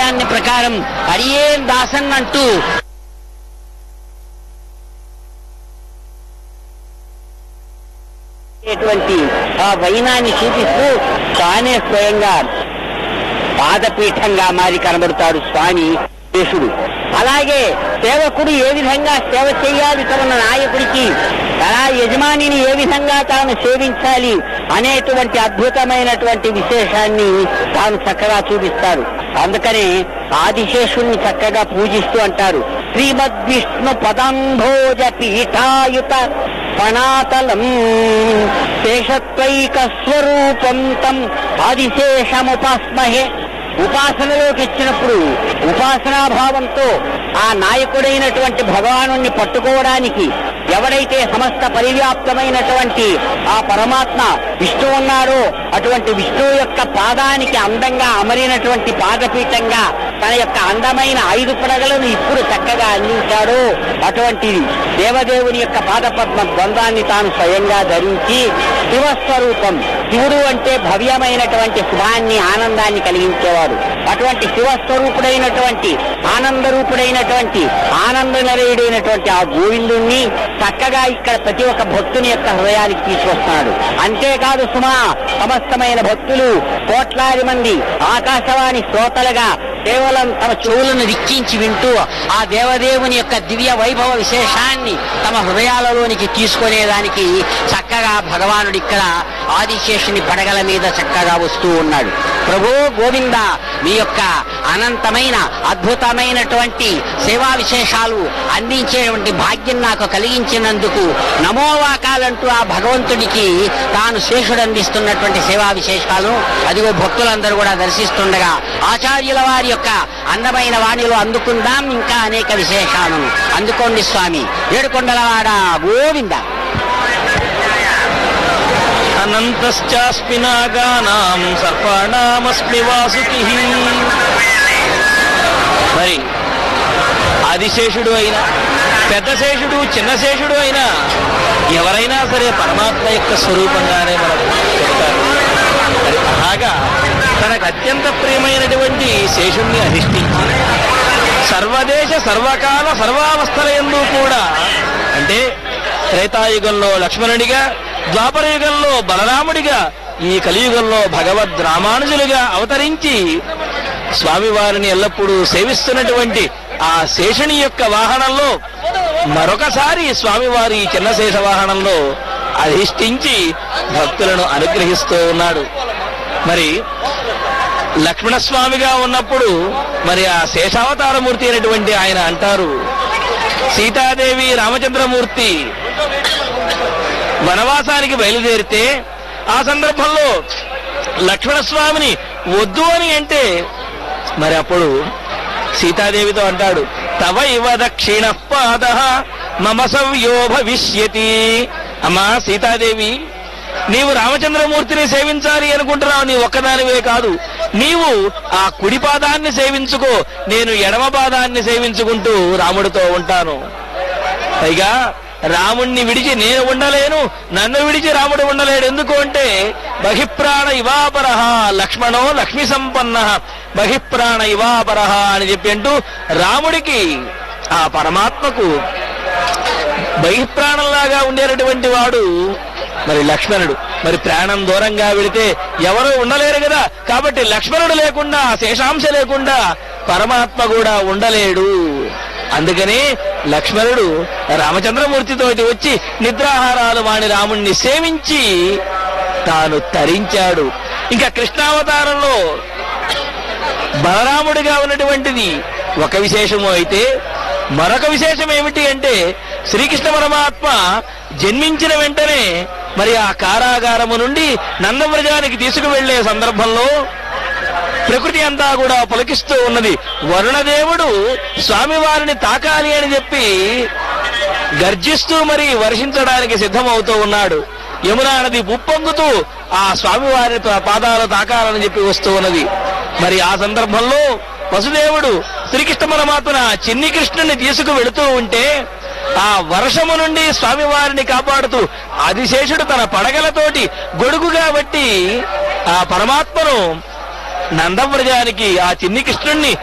అభిప్రాయాన్ని ప్రకారం అడియేం దాసన్ అంటూ అనేటువంటి ఆ వైనాన్ని చూపిస్తూ తానే స్వయంగా పాదపీఠంగా మారి కనబడతాడు స్వామి శేషుడు అలాగే సేవకుడు ఏ విధంగా సేవ చేయాలి తన నాయకుడికి తన యజమానిని ఏ విధంగా తాను సేవించాలి అనేటువంటి అద్భుతమైనటువంటి విశేషాన్ని తాను చక్కగా చూపిస్తారు అందుకనే ఆదిశేషుణ్ణి చక్కగా పూజిస్తూ అంటారు శ్రీమద్ విష్ణు పదంభోజ పీఠాయుత ఫణాతలం శేషత్వైక స్వరూపం తం ఆదిశేషముపాస్మహే ఉపాసనలోకి ఇచ్చినప్పుడు ఉపాసనాభావంతో ఆ నాయకుడైనటువంటి భగవాను పట్టుకోవడానికి ఎవడైతే సమస్త పరివ్యాప్తమైనటువంటి ఆ పరమాత్మ విష్ణు ఉన్నారో అటువంటి విష్ణువు యొక్క పాదానికి అందంగా అమరినటువంటి పాదపీఠంగా తన యొక్క అందమైన ఐదు పడగలను ఇప్పుడు చక్కగా అందించాడో అటువంటి దేవదేవుని యొక్క పాదపద్మ ద్వంద్వాన్ని తాను స్వయంగా ధరించి శివస్వరూపం శివుడు అంటే భవ్యమైనటువంటి శుభాన్ని ఆనందాన్ని కలిగించేవాడు అటువంటి శివస్వరూపుడైనటువంటి ఆనందరూపుడైనటువంటి ఆనంద నిలయుడైనటువంటి ఆ గోవిందుణ్ణి చక్కగా ఇక్కడ ప్రతి ఒక్క భక్తుని యొక్క హృదయానికి తీసుకొస్తున్నాడు అంతేకాదు సుమా సమస్తమైన భక్తులు కోట్లాది మంది ఆకాశవాణి శ్రోతలుగా కేవలం తమ చెవులను రిక్కించి వింటూ ఆ దేవదేవుని యొక్క దివ్య వైభవ విశేషాన్ని తమ హృదయాలలోనికి తీసుకునేదానికి చక్కగా భగవానుడు ఇక్కడ ఆదిశేషుని పడగల మీద చక్కగా వస్తూ ఉన్నాడు ప్రభు గోవింద మీ యొక్క అనంతమైన అద్భుతమైనటువంటి సేవా విశేషాలు అందించేటువంటి భాగ్యం నాకు కలిగించినందుకు నమోవాకాలంటూ ఆ భగవంతుడికి తాను శేషుడు అందిస్తున్నటువంటి సేవా విశేషాలను అదిగో భక్తులందరూ కూడా దర్శిస్తుండగా ఆచార్యుల వారి యొక్క అందమైన వాణిలో అందుకుందాం ఇంకా అనేక విశేషాలను అందుకోండి స్వామి ఏడుకొండలవాడ గోవింద అనంతశ్చాస్మి నాగానాం సర్పాణామస్మి వాసుకి మరి ఆదిశేషుడు అయినా పెద్ద శేషుడు చిన్న శేషుడు అయినా ఎవరైనా సరే పరమాత్మ యొక్క స్వరూపంగానే మనకు చెప్తారు మరి అలాగా తనకు అత్యంత ప్రియమైనటువంటి శేషుణ్ణి అధిష్ఠించి సర్వదేశ సర్వకాల సర్వావస్థల ఎందు కూడా అంటే త్రేతాయుగంలో లక్ష్మణుడిగా ద్వాపర యుగంలో బలరాముడిగా ఈ కలియుగంలో భగవద్ రామానుజులుగా అవతరించి స్వామివారిని ఎల్లప్పుడూ సేవిస్తున్నటువంటి ఆ శేషుని యొక్క వాహనంలో మరొకసారి స్వామివారి ఈ చిన్న శేష వాహనంలో అధిష్ఠించి భక్తులను అనుగ్రహిస్తూ ఉన్నాడు మరి లక్ష్మణస్వామిగా ఉన్నప్పుడు మరి ఆ శేషావతారమూర్తి అయినటువంటి ఆయన అంటారు సీతాదేవి రామచంద్రమూర్తి వనవాసానికి బయలుదేరితే ఆ సందర్భంలో లక్ష్మణస్వామిని వద్దు అని అంటే మరి అప్పుడు సీతాదేవితో అంటాడు తవ ఇవ దక్షిణ పాద మమ సవ్యో భవిష్యతి అమ్మా సీతాదేవి నీవు రామచంద్రమూర్తిని సేవించాలి అనుకుంటున్నావు నీ ఒక్కదానివే కాదు నీవు ఆ కుడి పాదాన్ని సేవించుకో నేను ఎడమ పాదాన్ని సేవించుకుంటూ రాముడితో ఉంటాను పైగా రాముణ్ణి విడిచి నేను ఉండలేను నన్ను విడిచి రాముడు ఉండలేడు ఎందుకు అంటే బహిప్రాణ ఇవాపర లక్ష్మణో లక్ష్మి సంపన్న బహిప్రాణ ఇవాపర అని చెప్పి అంటూ రాముడికి ఆ పరమాత్మకు బహిప్రాణంలాగా ఉండేటటువంటి వాడు మరి లక్ష్మణుడు మరి ప్రాణం దూరంగా వెళితే ఎవరు ఉండలేరు కదా కాబట్టి లక్ష్మణుడు లేకుండా శేషాంశ లేకుండా పరమాత్మ కూడా ఉండలేడు అందుకని లక్ష్మణుడు రామచంద్రమూర్తితో వచ్చి నిద్రాహారాలు వాణి రాముణ్ణి సేవించి తాను తరించాడు ఇంకా కృష్ణావతారంలో బలరాముడిగా ఉన్నటువంటిది ఒక విశేషము అయితే మరొక విశేషం ఏమిటి అంటే శ్రీకృష్ణ పరమాత్మ జన్మించిన వెంటనే మరి ఆ కారాగారము నుండి నందవ్రజానికి తీసుకువెళ్లే సందర్భంలో ప్రకృతి అంతా కూడా పులకిస్తూ ఉన్నది వరుణదేవుడు స్వామివారిని తాకాలి అని చెప్పి గర్జిస్తూ మరి వర్షించడానికి సిద్ధమవుతూ ఉన్నాడు యమునా నది ఉప్పొంగుతూ ఆ స్వామివారి త- పాదాలు తాకాలని చెప్పి వస్తూ ఉన్నది మరి ఆ సందర్భంలో వసుదేవుడు శ్రీకృష్ణ పరమాత్మన చిన్ని కృష్ణుని తీసుకు వెళుతూ ఉంటే ఆ వర్షము నుండి స్వామివారిని కాపాడుతూ ఆదిశేషుడు తన పడగలతోటి గొడుగుగా బట్టి ఆ పరమాత్మను నందవ్రజానికి ఆ చిన్ని కృష్ణుణ్ణి